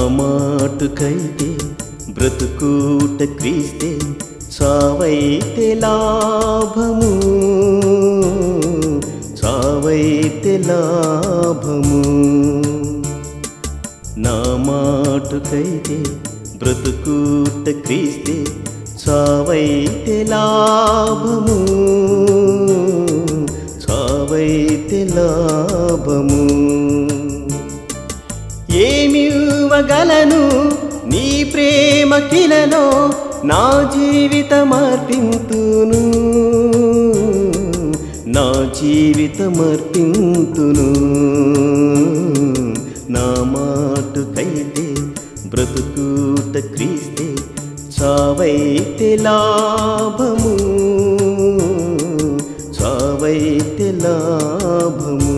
మాటుకైతే బ్రతుకూట క్రీస్తే చావైతే లాభము చావైతే లాభము నా మాటుకైతే బ్రతుకూట క్రీస్తే చావైతే లాభము చావైతే లాభము ఏమివ్వగలను నీ ప్రేమ కిలలో నా జీవితమర్పింతును నా జీవితమర్పింతును నా మాటుకైతే బ్రతుకూట క్రీస్తే చావైతే లాభము చావైతే లాభము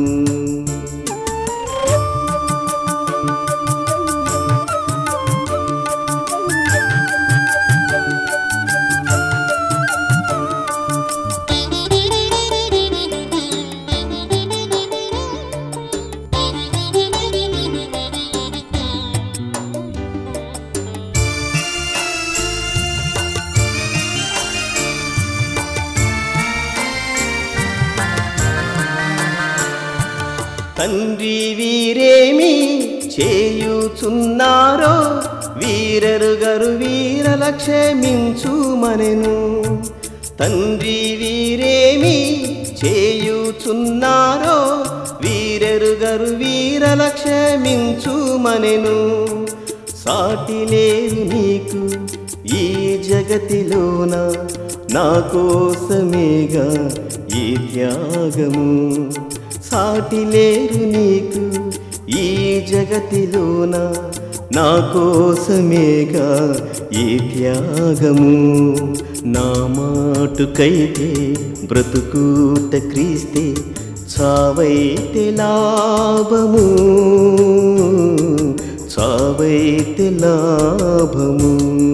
తండ్రి వీరేమి చేయుచున్నారో వీరరుగరు వీరల క్షమించుమనెను తండ్రి వీరేమి చేయుచున్నారో వీరరుగరు వీరల క్షమించుమనెను సాటి లేదు నీకు ఈ జగతిలోన నా కోసమేగా ఈ త్యాగము సాటి లేరు నీకు ఈ జగతిలోన నా కోసమేగా ఈ త్యాగము నా మాటుకైతే బ్రతుకూట క్రీస్తే చావైతే లాభము చావైతే లాభము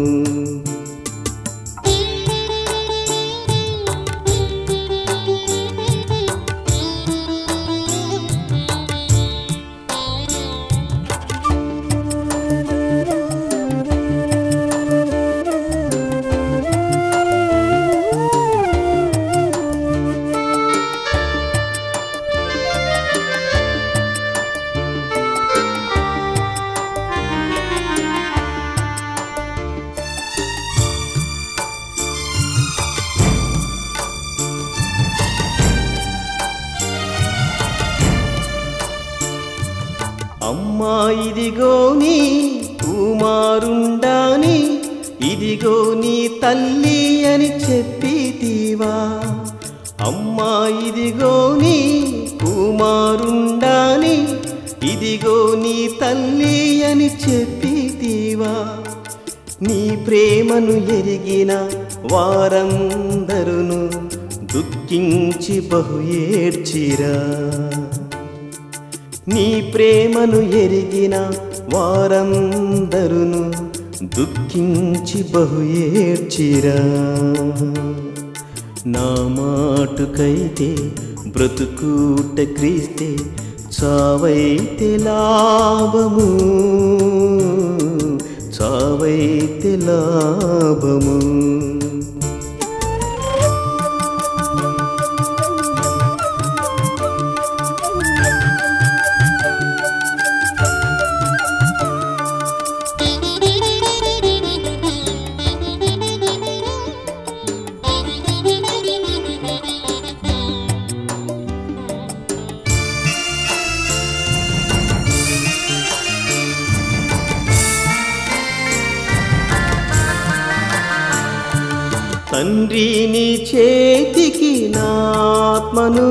అమ్మా ఇదిగో నీ కుమారుండాని ఇదిగో నీ తల్లి అని చెప్పితీవా అమ్మా ఇదిగో నీ కుమారుండాని ఇదిగో నీ తల్లి అని చెప్పితీవా నీ ప్రేమను ఎరిగిన వారందరును దుఃఖించి బహు ఏడ్చిరా నీ ప్రేమను ఎరిగిన వారందరును దుఃఖించి బహు ఏడ్చిరా నా మాటుకైతే బ్రతుకూట క్రీస్తే చావైతే లాభము చావైతే లాభము తండ్రి నీ చేతికి నాత్మను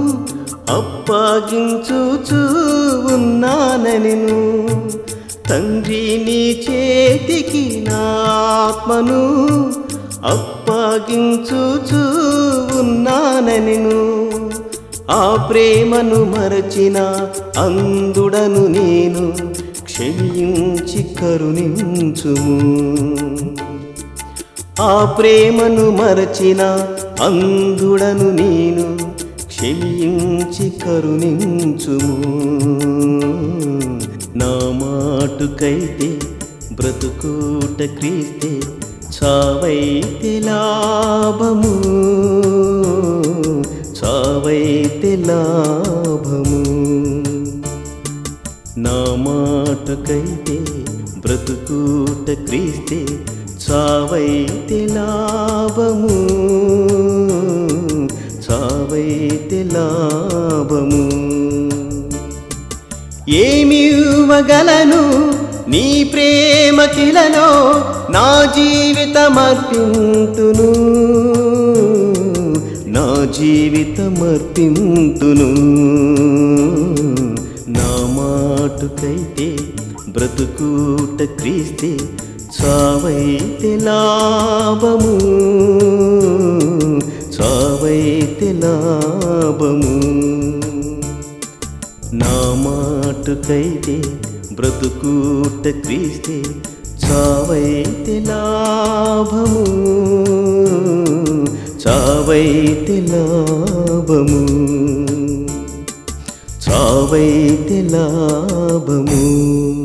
అప్పగించుచూ ఉన్నానెను తండ్రి నీ చేతికి నాత్మను అప్పగించుచూ ఉన్నానెను ఆ ప్రేమను మరచిన అందుడను నేను క్షమించి కరుణించుము ఆ ప్రేమను మరచిన అందుడను నేను క్షమించి కరుణించుము నా మాటుకైతే బ్రతుకూట క్రీస్తే చావైతే లాభము చావైతే లాభము నా మాటకైతే బ్రతుకూట క్రీస్తే చావైతే లాభము చావైతే లాభము ఏమి ఇవ్వగలను నీ ప్రేమ కిలలో నా జీవితమర్పింతును నా జీవితమర్పింతును నా మాటుకైతే బ్రతుకూట క్రీస్తే చావైతే లాభము చావైతే లాభము నా మాటుకైతే బ్రతుకూట క్రీస్తే చావైతే లాభము చావైతే లాభము చావైతే లాభము